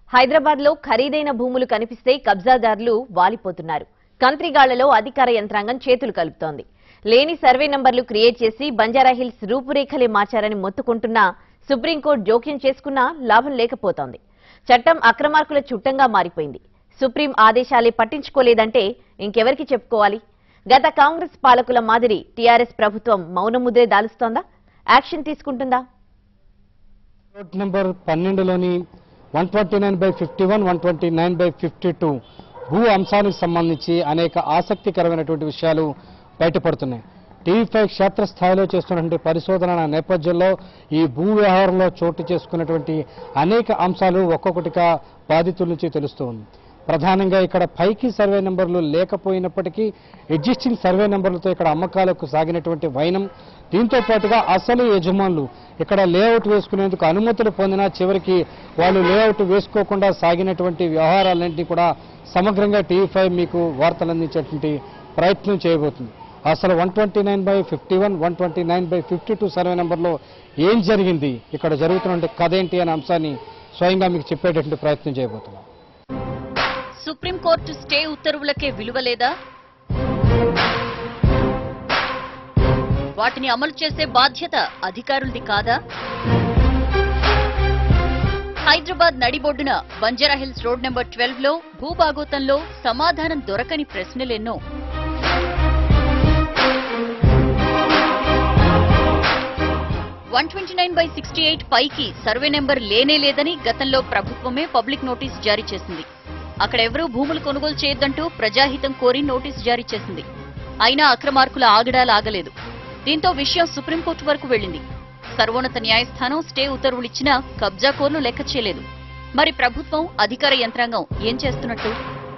హైదరాబాద్ లో ఖరీదైన భూములు కనిపిస్తే కబ్జాదారులు వాలిపోతున్నారు కంత్రిగాళ్లలో అధికార యంత్రాంగం చేతులు కలుపుతోంది లేని సర్వే నంబర్లు క్రియేట్ చేసి బంజారాహిల్స్ రూపురేఖలే మార్చారని మొత్తుకుంటున్నా సుప్రీంకోర్టు జోక్యం చేసుకున్నా లాభం లేకపోతోంది చట్టం అక్రమార్కుల చుట్టంగా మారిపోయింది సుప్రీం ఆదేశాలే పట్టించుకోలేదంటే ఇంకెవరికి చెప్పుకోవాలి గత కాంగ్రెస్ పాలకుల మాదిరి టీఆర్ఎస్ ప్రభుత్వం మౌనముద్రే దాలుస్తోందా యాక్షన్ తీసుకుంటుందా రోడ్ నెంబర్ పన్నెండులోని one twenty nine by fifty one one twenty nine by fifty two భూ అంశానికి సంబంధించి అనేక ఆసక్తికరమైనటువంటి విషయాలు బయటపడుతున్నాయి టీవీ ఫైవ్ క్షేత్రస్థాయిలో చేస్తున్నటువంటి పరిశోధన నేపథ్యంలో ఈ భూ వ్యవహారంలో చోటు చేసుకున్నటువంటి అనేక అంశాలు ఒక్కొక్కటిగా బాధితుల నుంచి తెలుస్తూ ఉంది ప్రధానంగా ఇక్కడ పైకి సర్వే నెంబర్లు లేకపోయినప్పటికీ ఎగ్జిస్టింగ్ సర్వే నెంబర్లతో ఇక్కడ అమ్మకాలకు సాగినటువంటి వైనం దీంతో పాటుగా అసలు యజమానులు ఇక్కడ లేఅవుట్ వేసుకునేందుకు అనుమతులు పొందినా చివరికి వాళ్ళు లేఅవుట్ వేసుకోకుండా సాగినటువంటి వ్యవహారాలన్నింటినీ కూడా సమగ్రంగా టీవీ ఫైవ్ మీకు వార్తలు అందించేటువంటి ప్రయత్నం చేయబోతుంది అసలు one twenty nine by fifty one one twenty nine by fifty two survey నెంబర్లో ఏం జరిగింది ఇక్కడ జరుగుతున్న కథ ఏంటి అనే అంశాన్ని స్వయంగా మీకు చెప్పేటటువంటి ప్రయత్నం చేయబోతున్నాం సుప్రీంకోర్టు స్టే ఉత్తర్వులకే విలువ లేదా వాటిని అమలు చేసే బాధ్యత అధికారులది కాదా హైదరాబాద్ నడిబొడ్డున బంజారాహిల్స్ రోడ్ నెంబర్ ట్వెల్వ్ లో భూభాగోతంలో సమాధానం దొరకని ప్రశ్నలెన్నో one twenty nine by sixty eight పైకి సర్వే నెంబర్ లేనే లేదని గతంలో ప్రభుత్వమే పబ్లిక్ నోటీస్ జారీ చేసింది అక్కడ ఎవరూ భూములు కొనుగోలు చేయొద్దంటూ ప్రజాహితం కోరి నోటీస్ జారీ చేసింది అయినా అక్రమార్కుల ఆగడాలాగలేదు దీంతో విషయం సుప్రీంకోర్టు వరకు వెళ్లింది సర్వోన్నత న్యాయస్థానం స్టే ఉత్తర్వులిచ్చినా కబ్జాకోర్లు లెక్క చేయలేదు మరి ప్రభుత్వం అధికార యంత్రాంగం ఏం చేస్తున్నట్టు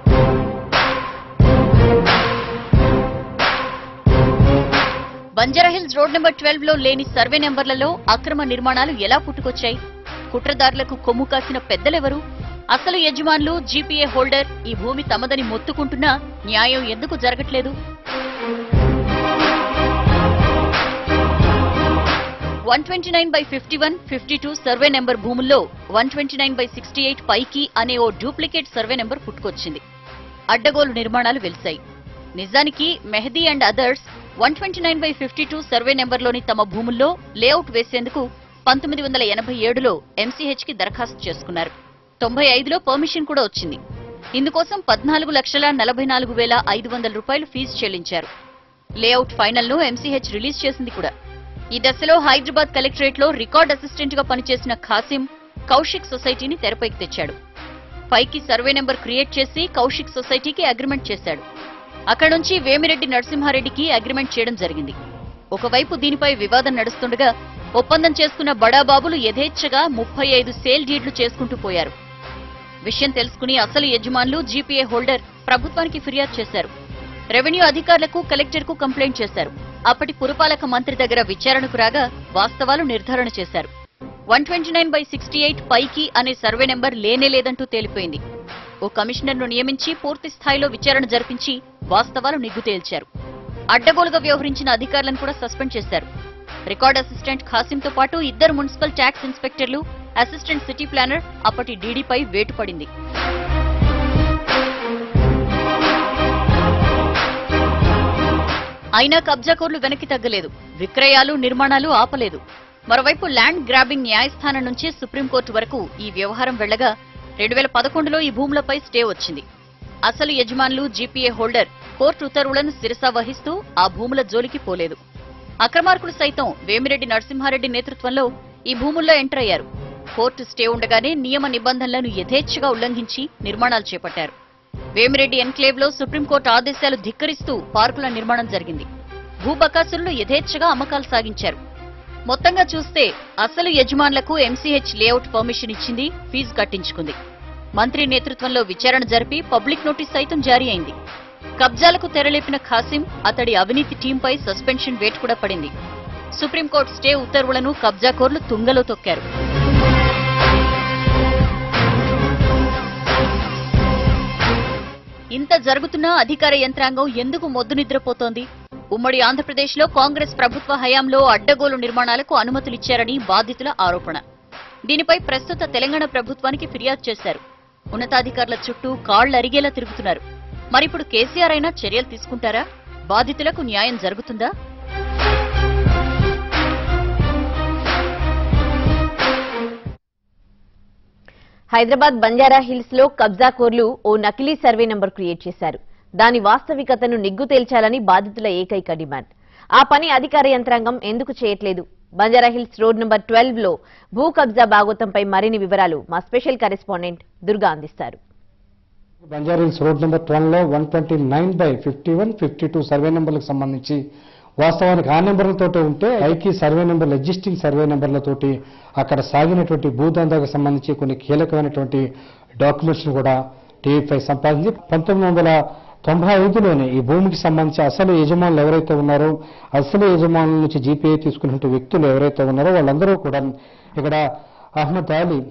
బంజారాహిల్స్ రోడ్ నెంబర్ ట్వెల్వ్ లో లేని సర్వే నెంబర్లలో అక్రమ నిర్మాణాలు ఎలా పుట్టుకొచ్చాయి కుట్రదారులకు కొమ్ము కాసిన పెద్దలెవరు అసలు యజమానులు జీపీఏ హోల్డర్ ఈ భూమి తమదని మొత్తుకుంటున్నా న్యాయం ఎందుకు జరగట్లేదు one twenty nine by fifty one fifty two survey number భూముల్లో one twenty nine by sixty eight పైకి అనే ఓ డూప్లికేట్ సర్వే నెంబర్ పుట్టుకొచ్చింది అడ్డగోలు నిర్మాణాలు వెలిశాయి నిజానికి Mehdi and others one twenty nine by fifty two survey నెంబర్లోని తమ భూముల్లో లేఅవుట్ వేసేందుకు పంతొమ్మిది వందల ఎనభై ఏడులో ఎంసీహెచ్ కి దరఖాస్తు చేసుకున్నారు తొంభై ఐదులో పర్మిషన్ కూడా వచ్చింది ఇందుకోసం పద్నాలుగు లక్షల నలభై నాలుగు వేల ఐదు వందల రూపాయలు ఫీజు చెల్లించారు లేఅవుట్ ఫైనల్ ను ఎంసీహెచ్ రిలీజ్ చేసింది కూడా ఈ దశలో హైదరాబాద్ కలెక్టరేట్ లో రికార్డ్ అసిస్టెంట్ గా పనిచేసిన ఖాసిం కౌశిక్ సొసైటీని తెరపైకి తెచ్చాడు పైకి సర్వే నెంబర్ క్రియేట్ చేసి కౌశిక్ సొసైటీకి అగ్రిమెంట్ చేశాడు అక్కడ నుంచి వేమిరెడ్డి నరసింహారెడ్డికి అగ్రిమెంట్ చేయడం జరిగింది ఒకవైపు దీనిపై వివాదం నడుస్తుండగా ఒప్పందం చేసుకున్న బడాబాబులు యథేచ్ఛగా ముప్పై ఐదు సేల్ డీడ్లు చేసుకుంటూ పోయారు విషయం తెలుసుకుని అసలు యజమానులు జీపీఏ హోల్డర్ ప్రభుత్వానికి ఫిర్యాదు చేశారు రెవెన్యూ అధికారులకు కలెక్టర్కు కంప్లైంట్ చేశారు అప్పటి పురపాలక మంత్రి దగ్గర విచారణకు రాగా వాస్తవాలు నిర్ధారణ చేశారు one twenty nine by sixty eight పైకి అనే సర్వే నెంబర్ లేనే లేదంటూ తేలిపోయింది ఓ కమిషనర్ను నియమించి పూర్తి స్థాయిలో విచారణ జరిపించి వాస్తవాలు నిగ్గు తేల్చారు అడ్డగోలుగా వ్యవహరించిన అధికారులను కూడా సస్పెండ్ చేశారు రికార్డ్ అసిస్టెంట్ ఖాసింతో పాటు ఇద్దరు మున్సిపల్ ట్యాక్స్ ఇన్స్పెక్టర్లు అసిస్టెంట్ సిటీ ప్లానర్ అప్పటి డీడీపై వేటు పడింది అయినా కబ్జాకోర్లు వెనక్కి తగ్గలేదు విక్రయాలు నిర్మాణాలు ఆపలేదు మరోవైపు ల్యాండ్ గ్రాబింగ్ న్యాయస్థానం నుంచి సుప్రీంకోర్టు వరకు ఈ వ్యవహారం వెళ్లగా రెండు వేల పదకొండులో ఈ భూములపై స్టే వచ్చింది అసలు యజమానులు జీపీఏ హోల్డర్ కోర్టు ఉత్తర్వులను శిరసా వహిస్తూ ఆ భూముల జోలికి పోలేదు అక్రమార్కులు సైతం వేమిరెడ్డి నరసింహారెడ్డి నేతృత్వంలో ఈ భూముల్లో ఎంటర్ అయ్యారు కోర్టు స్టే ఉండగానే నియమ నిబంధనలను యథేచ్ఛగా ఉల్లంఘించి నిర్మాణాలు చేపట్టారు వేమిరెడ్డి ఎన్క్లేవ్ లో సుప్రీంకోర్టు ఆదేశాలు ధిక్కరిస్తూ పార్కుల నిర్మాణం జరిగింది భూబకాసురులు యథేచ్ఛగా అమ్మకాలు సాగించారు మొత్తంగా చూస్తే అసలు యజమానులకు ఎంసీహెచ్ లేఅవుట్ పర్మిషన్ ఇచ్చింది ఫీజు కట్టించుకుంది మంత్రి నేతృత్వంలో విచారణ జరిపి పబ్లిక్ నోటీస్ సైతం జారీ అయింది కబ్జాలకు తెరలేపిన ఖాసిం అతడి అవినీతి టీంపై సస్పెన్షన్ వేటు కూడా పడింది సుప్రీంకోర్టు స్టే ఉత్తర్వులను కబ్జాకోర్లు తుంగలో తొక్కారు ఇంత జరుగుతున్నా అధికార యంత్రాంగం ఎందుకు మొద్దు నిద్రపోతోంది ఉమ్మడి ఆంధ్రప్రదేశ్లో కాంగ్రెస్ ప్రభుత్వ హయాంలో అడ్డగోలు నిర్మాణాలకు అనుమతులిచ్చారని బాధితుల ఆరోపణ దీనిపై ప్రస్తుత తెలంగాణ ప్రభుత్వానికి ఫిర్యాదు చేశారు ఉన్నతాధికారుల చుట్టూ కాళ్లు అరిగేలా తిరుగుతున్నారు మరిప్పుడు కేసీఆర్ అయినా చర్యలు తీసుకుంటారా బాధితులకు న్యాయం జరుగుతుందా హైదరాబాద్ బంజారా హిల్స్ లో కబ్జాకోర్లు ఓ నకిలీ సర్వే నంబర్ క్రియేట్ చేశారు దాని వాస్తవికతను నిగ్గు తేల్చాలని బాధితుల ఏకైక డిమాండ్ ఆ పని అధికార యంత్రాంగం ఎందుకు చేయట్లేదు Banjara Hills road number twelve లో భూ కబ్జా బాగోతంపై మరిన్ని వివరాలు మా స్పెషల్ కరెస్పాండెంట్ దుర్గా అందిస్తారు బంజారీల్స్ రోడ్ నెంబర్ ట్వెల్వ్ లో one twenty nine by fifty one fifty two survey నెంబర్లకు సంబంధించి వాస్తవానికి ఆ నెంబర్లతోటి ఉంటే ఐకి సర్వే నెంబర్లు ఎగ్జిస్టింగ్ సర్వే నెంబర్లతోటి అక్కడ సాగినటువంటి భూదందాకు సంబంధించి కొన్ని కీలకమైనటువంటి డాక్యుమెంట్స్ కూడా టీవీపై సంపాదించి పంతొమ్మిది వందల తొంభై ఐదులోనే ఈ భూమికి సంబంధించి అసలు యజమానులు ఎవరైతే ఉన్నారో అసలు యజమానుల నుంచి జీపీఐ తీసుకున్నటువంటి వ్యక్తులు ఎవరైతే ఉన్నారో వాళ్ళందరూ కూడా ఇక్కడ అహ్మద్ అలీ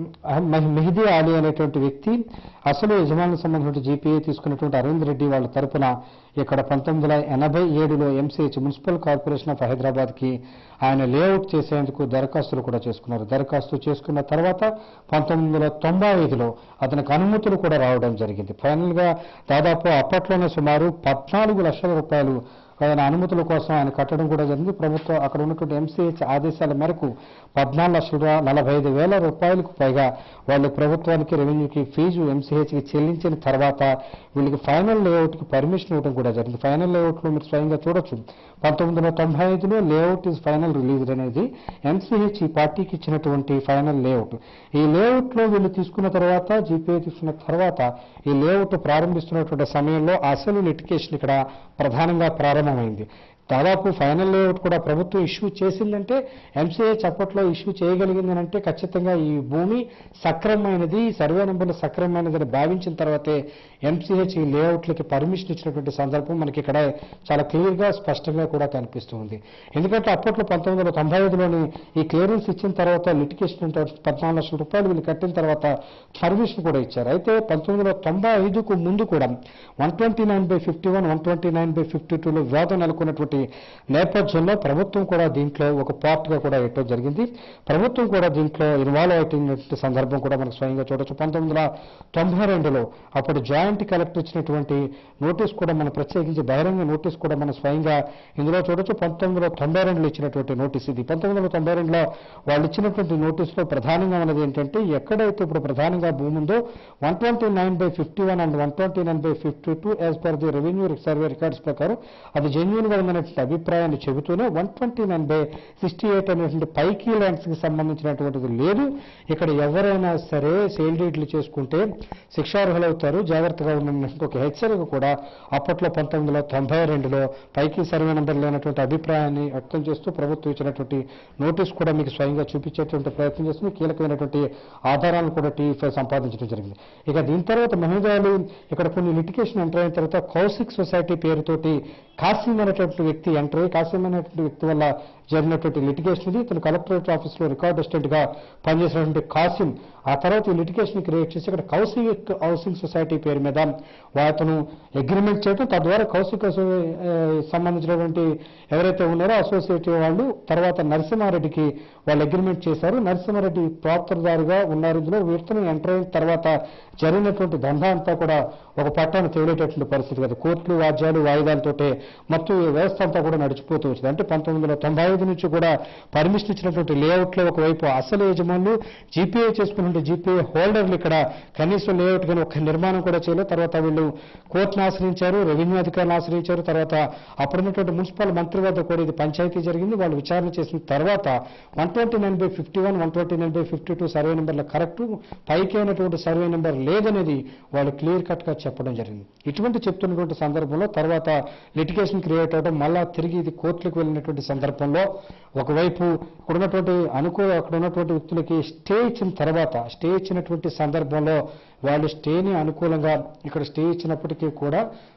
మెహ- మెహదీ అలీ అనేటువంటి వ్యక్తి అసలు యజమానులకు సంబంధించిన జీపీఏ తీసుకున్నటువంటి అరవింద్ రెడ్డి వాళ్ళ తరపున ఇక్కడ పంతొమ్మిది వందల ఎనభై ఏడులో MCH municipal corporation of Hyderabad కి ఆయన లేఅవుట్ చేసేందుకు దరఖాస్తులు కూడా చేసుకున్నారు దరఖాస్తు చేసుకున్న తర్వాత పంతొమ్మిది వందల తొంభై ఐదులో అతనికి అనుమతులు కూడా రావడం జరిగింది ఫైనల్ గా దాదాపు అప్పట్లోనే సుమారు పద్నాలుగు లక్షల రూపాయలు ఆయన అనుమతుల కోసం ఆయన కట్టడం కూడా జరిగింది ప్రభుత్వం అక్కడ ఉన్నటువంటి ఎంసీహెచ్ ఆదేశాల మేరకు పద్నాలుగు లక్షల రూ- నలభై ఐదు వేల రూపాయలకు పైగా వాళ్ళు ప్రభుత్వానికి రెవెన్యూకి ఫీజు ఎంసీహెచ్కి చెల్లించిన తర్వాత వీళ్ళకి ఫైనల్ లేఅవుట్కి పర్మిషన్ ఇవ్వడం కూడా జరిగింది ఫైనల్ లేఅవుట్లో మీరు స్వయంగా చూడొచ్చు పంతొమ్మిది వందల తొంభై ఐదులో లేఅవుట్ ఇస్ ఫైనల్ రిలీజ్ అనేది ఎంసీహెచ్ ఈ పార్టీకి ఇచ్చినటువంటి ఫైనల్ లేఅవుట్ ఈ లేఅవుట్లో వీళ్ళు తీసుకున్న తర్వాత జీపీఏ తీసుకున్న తర్వాత ఈ లేఅవుట్ ప్రారంభిస్తున్నటువంటి సమయంలో అసలు లిటికేషన్ ఇక్కడ ప్రధానంగా ప్రారంభమైంది దాదాపు ఫైనల్ లేఅవుట్ కూడా ప్రభుత్వం ఇష్యూ చేసిందంటే ఎంసీహెచ్ అప్పట్లో ఇష్యూ చేయగలిగిందని అంటే ఖచ్చితంగా ఈ భూమి సక్రమైనది ఈ సర్వే నెంబర్లు సక్రమైనదని భావించిన తర్వాతే ఎంసీహెచ్ ఈ లేఅవుట్లకి పర్మిషన్ ఇచ్చినటువంటి సందర్భం మనకి ఇక్కడ చాలా క్లియర్ గా స్పష్టంగా కూడా కనిపిస్తుంది ఎందుకంటే అప్పట్లో పంతొమ్మిది వందల తొంభై ఐదులోని ఈ క్లియరెన్స్ ఇచ్చిన తర్వాత లిటికేషన్ అంటే పద్నాలుగు లక్షల రూపాయలు వీళ్ళు కట్టిన తర్వాత పర్మిషన్ కూడా ఇచ్చారు అయితే పంతొమ్మిది వందల తొంభై ఐదుకు ముందు కూడా one twenty nine by fifty one one twenty nine by fifty టూలో వివాదం నెలకొన్నటువంటి నేపథ్యంలో ప్రభుత్వం కూడా దీంట్లో ఒక పార్ట్ గా కూడా ఇవ్వడం జరిగింది ప్రభుత్వం కూడా దీంట్లో ఇన్వాల్వ్ అవుతున్నటువంటి సందర్భం కూడా మనకు స్వయంగా చూడొచ్చు పంతొమ్మిది వందల తొంభై రెండులో అప్పుడు జాయింట్ కలెక్టర్ ఇచ్చినటువంటి నోటీస్ కూడా మనం ప్రత్యేకించి బహిరంగ నోటీస్ కూడా మనం స్వయంగా ఇందులో చూడొచ్చు పంతొమ్మిది వందల తొంభై రెండులో ఇచ్చినటువంటి నోటీస్ ఇది పంతొమ్మిది వందల తొంభై రెండులో వాళ్ళు ఇచ్చినటువంటి నోటీసులో ప్రధానంగా ఉన్నది ఏంటంటే ఎక్కడైతే ఇప్పుడు ప్రధానంగా భూమి ఉందో one twenty nine by fifty one and one twenty nine by fifty two as per the revenue survey records ప్రకారం అది జెన్యున్ గా ఉందనేటువంటి అభిప్రాయాన్ని చెబుతూనే one twenty nine by sixty eight అనేటువంటి పైకి ల్యాండ్స్ కి సంబంధించినటువంటిది లేదు ఇక్కడ ఎవరైనా సరే సేల్ డీట్లు చేసుకుంటే శిక్షార్హులవుతారు జాగ్రత్తగా ఉన్నటువంటి ఒక హెచ్చరిక కూడా అప్పట్లో పంతొమ్మిది వందల తొంభై రెండులో పైకి సర్వే నెంబర్ లేనటువంటి అభిప్రాయాన్ని వ్యక్తం చేస్తూ ప్రభుత్వం ఇచ్చినటువంటి నోటీస్ కూడా మీకు స్వయంగా చూపించేటువంటి ప్రయత్నం చేస్తుంది కీలకమైనటువంటి ఆధారాలను కూడా టీవీ సంపాదించడం జరిగింది ఇక దీని తర్వాత మహోదయాలు ఇక్కడ కొన్ని లిటికేషన్ ఎంటర్ అయిన తర్వాత కౌశిక్ సొసైటీ పేరుతోటి కాసిం అనేటువంటి వ్యక్తి ఎంటర్ అయ్యి కాసిం అనేటువంటి వ్యక్తి వల్ల జరిగినటువంటి లిటిగేషన్ ఇది ఇతను కలెక్టరేట్ ఆఫీస్ లో రికార్డ్ అసిస్టెంట్ గా పనిచేసినటువంటి కాసిం ఆ తర్వాత ఈ లిటిగేషన్ క్రియేట్ చేసి ఇక్కడ కౌశిక్ హౌసింగ్ సొసైటీ పేరు మీద అతను అగ్రిమెంట్ చేయడం తద్వారా కౌశిక్ అసో- ఆ, సంబంధించినటువంటి ఎవరైతే ఉన్నారో అసోసియేట్ వాళ్ళు తర్వాత నరసింహారెడ్డికి వాళ్ళు అగ్రిమెంట్ చేశారు నరసింహారెడ్డి ప్రాప్తదారుగా ఉన్నారు ఇందులో వీటిని ఎంటర్ అయిన తర్వాత జరిగినటువంటి దందా అంతా కూడా ఒక పట్టాన్ని తేలేటటువంటి పరిస్థితి కదా కోర్టులు వాద్యాలు వాయిదాలతోటే మొత్తం ఈ వ్యవస్థ అంతా కూడా నడిచిపోతూ వచ్చింది అంటే పంతొమ్మిది వందల తొంభై ఐదు నుంచి కూడా పర్మిషన్ ఇచ్చినటువంటి లేఅవుట్ లో ఒకవైపు అసలు యజమానులు జీపీఏ చేసుకున్నటువంటి జీపీఏ హోల్డర్లు ఇక్కడ కనీసం లేఅవుట్ కానీ ఒక నిర్మాణం కూడా చేయలేదు తర్వాత వీళ్ళు కోర్టును ఆశ్రయించారు రెవెన్యూ అధికారులను ఆశ్రయించారు తర్వాత అప్పుడున్నటువంటి మున్సిపల్ మంత్రి వద్ద కూడా ఇది పంచాయతీ జరిగింది వాళ్ళు విచారణ చేసిన తర్వాత one twenty nine by fifty one one twenty nine by fifty two survey నెంబర్ల కరెక్ట్ పైకి అయినటువంటి సర్వే నెంబర్ లేదనేది వాళ్ళు క్లియర్ కట్ గా చెప్పడం జరిగింది ఇటువంటి చెప్తున్నటువంటి సందర్భంలో తర్వాత లిటిగేషన్ క్రియేట్ అవడం మళ్ళా తిరిగి ఇది కోర్టులకు వెళ్ళినటువంటి సందర్భంలో ఒకవైపు ఇక్కడ ఉన్నటువంటి అనుకో అక్కడ ఉన్నటువంటి వ్యక్తులకి స్టే ఇచ్చిన తర్వాత స్టే ఇచ్చినటువంటి సందర్భంలో వాళ్ళు స్టేని అనుకూలంగా ఇక్కడ స్టే ఇచ్చినప్పటికీ కూడా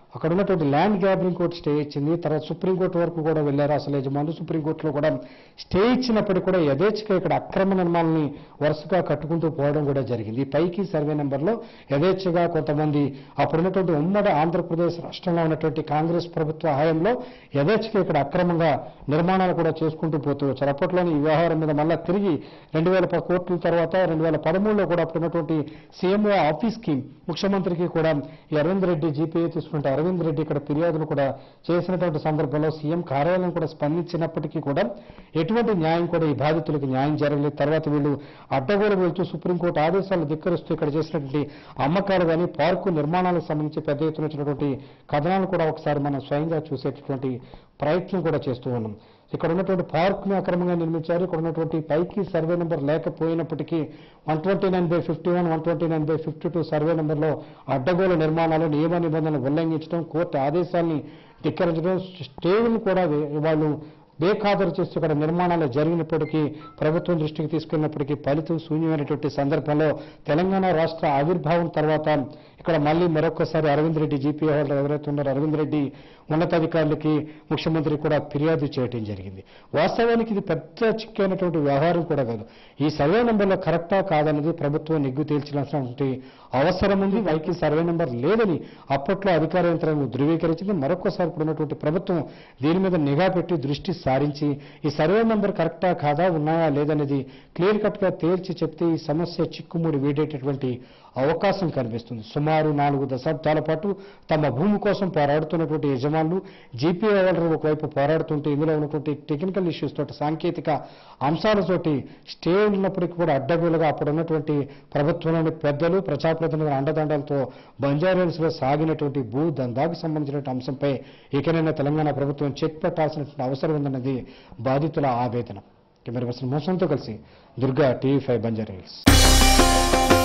అక్కడ ఉన్నటువంటి ల్యాండ్ గ్యాబరింగ్ కోర్టు స్టే ఇచ్చింది తర్వాత సుప్రీంకోర్టు వరకు కూడా వెళ్ళారు అసలు యజమానులు సుప్రీంకోర్టులో కూడా స్టే ఇచ్చినప్పటికీ కూడా యథేచ్ఛగా ఇక్కడ అక్రమ నిర్మాణాలని వరుసగా కట్టుకుంటూ పోవడం కూడా జరిగింది ఈ పైకి సర్వే నెంబర్లో యథేచ్ఛగా కొంతమంది అప్పుడున్నటువంటి ఉమ్మడి ఆంధ్రప్రదేశ్ రాష్ట్రంలో ఉన్నటువంటి కాంగ్రెస్ ప్రభుత్వ హయాంలో యథేచ్ఛగా ఇక్కడ అక్రమంగా నిర్మాణాలు కూడా చేసుకుంటూ పోతూ వచ్చారు అప్పట్లోనే ఈ వ్యవహారం మీద మళ్ళా తిరిగి రెండు వేల కోట్ల తర్వాత రెండు వేల పదమూడులో కూడా అప్పుడున్నటువంటి సీఎంఓ ఆఫీస్కి ముఖ్యమంత్రికి కూడా ఈ అరవింద్ రెడ్డి జీపీఏ తీసుకుంటే అరవింద్ రెడ్డి ఇక్కడ ఫిర్యాదులు కూడా చేసినటువంటి సందర్భంలో సీఎం కార్యాలయం కూడా స్పందించినప్పటికీ కూడా ఎటువంటి న్యాయం కూడా ఈ బాధితులకు న్యాయం జరగలేదు తర్వాత వీళ్ళు అడ్డగోలు వెళ్తూ సుప్రీంకోర్టు ఆదేశాలు ధిక్కరిస్తూ ఇక్కడ చేసినటువంటి అమ్మకాలు కానీ పార్కు నిర్మాణాలకు సంబంధించి పెద్ద ఎత్తున వచ్చినటువంటి కథనాలు కూడా ఒకసారి మనం స్వయంగా చూసేటటువంటి ప్రయత్నం కూడా చేస్తూ ఉన్నాం ఇక్కడ ఉన్నటువంటి పార్క్ ని అక్రమంగా నిర్మించారు ఇక్కడ ఉన్నటువంటి పైకి సర్వే నెంబర్ లేకపోయినప్పటికీ one twenty nine by fifty one one twenty nine by fifty two survey నెంబర్లో అడ్డగోలు నిర్మాణాలు నియమ నిబంధనలు ఉల్లంఘించడం కోర్టు ఆదేశాల్ని ధిక్కరించడం స్టేలను కూడా వే- వాళ్ళు బేఖాతరు చేస్తూ ఇక్కడ నిర్మాణాలు జరిగినప్పటికీ ప్రభుత్వం దృష్టికి తీసుకెళ్ళినప్పటికీ ఫలితం శూన్యమైనటువంటి సందర్భంలో తెలంగాణ రాష్ట్ర ఆవిర్భావం తర్వాత ఇక్కడ మళ్ళీ మరొకసారి అరవింద్ రెడ్డి జీపీఏ హోల్డర్ ఎవరైతే ఉన్నారో అరవింద్ రెడ్డి ఉన్నతాధికారులకి ముఖ్యమంత్రి కూడా ఫిర్యాదు చేయడం జరిగింది వాస్తవానికి ఇది పెద్ద చిక్కైనటువంటి వ్యవహారం కూడా కాదు ఈ సర్వే నెంబర్లో కరెక్టా కాదన్నది ప్రభుత్వం నిగ్గు తేల్చాల్సినటువంటి అవసరం ఉంది వైకి సర్వే నెంబర్ లేదని అప్పట్లో అధికార యంత్రాంగం ధృవీకరించింది మరొకసారి ఇప్పుడు ఉన్నటువంటి ప్రభుత్వం దీని మీద నిఘా పెట్టి దృష్టి సారించి ఈ సర్వే నెంబర్ కరెక్టా కాదా ఉన్నాయా లేదనేది క్లియర్ కట్ గా తేల్చి చెప్తే ఈ సమస్య చిక్కుముడి వీడేటటువంటి అవకాశం కనిపిస్తుంది సుమారు నాలుగు దశాబ్దాల పాటు తమ భూమి కోసం పోరాడుతున్నటువంటి యజమానులు జీపీఏ హోల్డర్ ఒకవైపు పోరాడుతుంటే ఇందులో ఉన్నటువంటి టెక్నికల్ ఇష్యూస్ తోటి సాంకేతిక అంశాలతోటి స్టే ఉన్నప్పటికీ కూడా అడ్డగోలుగా అప్పుడు ఉన్నటువంటి ప్రభుత్వంలోని పెద్దలు ప్రజాప్రతినిధుల అండదండలతో బంజారాహిల్స్ లో సాగినటువంటి భూ దందాకు సంబంధించినటువంటి అంశంపై ఇకనైనా తెలంగాణ ప్రభుత్వం చెక్ పెట్టాల్సినటువంటి అవసరం ఉందన్నది బాధితుల ఆవేదన కెమెరా పర్సన్ మోసంతో కలిసి దుర్గా టీవీ ఫైవ్ బంజారాహిల్స్